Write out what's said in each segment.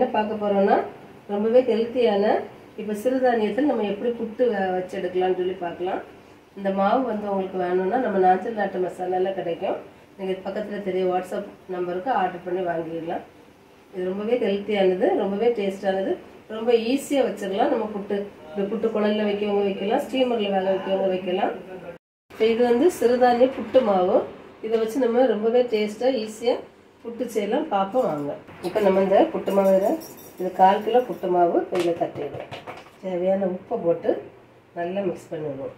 என்ன பார்க்க போறோம்னா ரொம்பவே ஹெல்த்தியான இப்போ சிறுதானியத்தில் நம்ம எப்படி புட்டு வ- வச்சு எடுக்கலாம்னு சொல்லி பார்க்கலாம் இந்த மாவு வந்து உங்களுக்கு வேணும்னா நம்ம நாஞ்சல் நாட்டு மசாலாலாம் கிடைக்கும் நீங்கள் பக்கத்தில் தெரிய வாட்ஸ்அப் நம்பருக்கு ஆர்டர் பண்ணி வாங்கிடலாம் இது ரொம்பவே ஹெல்த்தியானது ரொம்பவே டேஸ்டானது ரொம்ப ஈஸியாக வச்சிடலாம் நம்ம புட்டு இப்படி புட்டு குழல்ல வைக்கவங்க வைக்கலாம் ஸ்டீமரில் வேக வைக்கவங்க வைக்கலாம் இப்போ இது வந்து சிறுதானிய புட்டு மாவு இதை வச்சு நம்ம ரொம்பவே டேஸ்ட்டாக ஈஸியாக புட்டு செய்யலாம் பார்ப்போம் வாங்க இப்போ நம்ம இந்த புட்டு மாவு இதை- இது கால் கிலோ புட்டு மாவு இதில் தட்டிடுவோம் தேவையான உப்பை போட்டு நல்லா மிக்ஸ் பண்ணிடுவோம்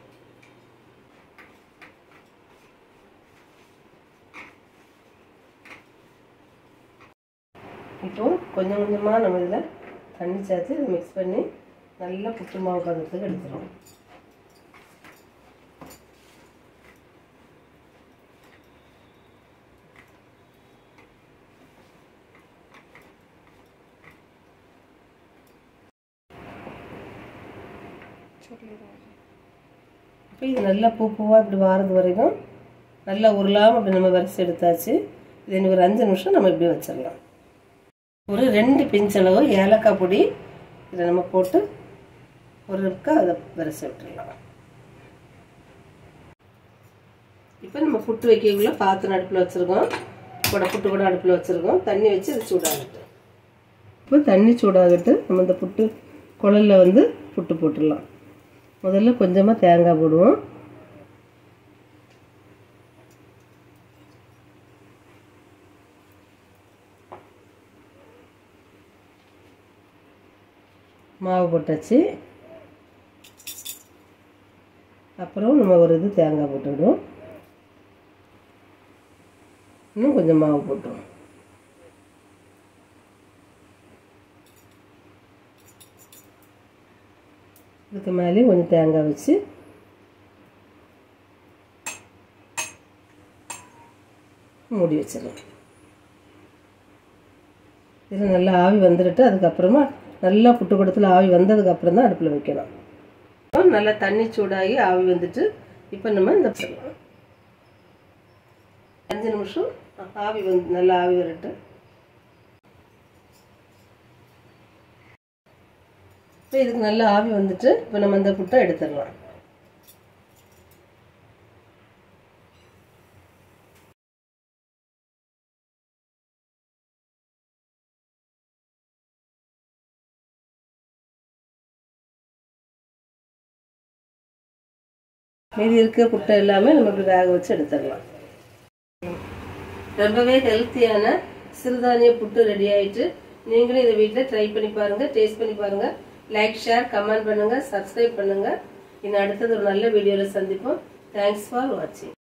இப்போ கொஞ்சம் கொஞ்சமாக நம்ம இதில் தண்ணி சேர்த்து இதை மிக்ஸ் பண்ணி நல்லா புட்டு மாவு பதத்துக்கு எடுத்துருவோம் இப்போ இது நல்லா பூ பூவாக இப்படி வாரது வரைக்கும் நல்லா உருளாமல் இப்படி நம்ம வரிசை எடுத்தாச்சு இது இன்னும் ஒரு அஞ்சு நிமிஷம் நம்ம இப்படி வச்சிடலாம் ஒரு ரெண்டு பிஞ்ச் அளவு ஏலக்காய் பொடி இதை நம்ம போட்டு ஒரு இருக்கா அதை வரிசை விட்டுடலாம் இப்போ நம்ம புட்டு வைக்கக்குள்ள பாத்திரம் அடுப்பில் வச்சுருக்கோம் கூட புட்டு கூட அடுப்பில் வச்சுருக்கோம் தண்ணி வச்சு இது சூடாகட்டும் இப்போ தண்ணி சூடாகட்டு நம்ம இந்த புட்டு குழல்ல வந்து புட்டு போட்டுடலாம் முதல்ல கொஞ்சமாக தேங்காய் போடுவோம் மாவு போட்டாச்சு அப்புறம் நம்ம ஒரு இது தேங்காய் போட்டுவிடுவோம் இன்னும் கொஞ்சம் மாவு போட்டுருவோம் இதுக்கு மேலே கொஞ்சம் தேங்காய் வச்சு மூடி வச்சிடலாம் இதில் நல்லா ஆவி வந்துட்டு அதுக்கப்புறமா நல்லா புட்டு குடத்தில் ஆவி வந்ததுக்கு அப்புறம் தான் அடுப்பில் வைக்கணும் இப்போ நல்லா தண்ணி சூடாகி ஆவி வந்துட்டு இப்போ நம்ம இந்த வச்சிடலாம் அஞ்சு நிமிஷம் ஆவி வந்து நல்லா ஆவி வரட்டு இப்போ இதுக்கு நல்ல ஆவி வந்துட்டு இப்போ நம்ம இந்த புட்டை எடுத்துடலாம் மீதி இருக்க புட்டை எல்லாமே நம்ம இப்படி வேக வச்சு எடுத்துடலாம் ரொம்பவே ஹெல்த்தியான சிறுதானிய புட்டு ரெடி ஆயிட்டு நீங்களும் இதை வீட்டில் ட்ரை பண்ணி பாருங்க டேஸ்ட் பண்ணி பாருங்க லைக் ஷேர் கமெண்ட் பண்ணுங்க சப்ஸ்கிரைப் பண்ணுங்க இன்னும் அடுத்தது ஒரு நல்ல வீடியோவில் சந்திப்போம் தேங்க்ஸ் ஃபார் வாட்சிங்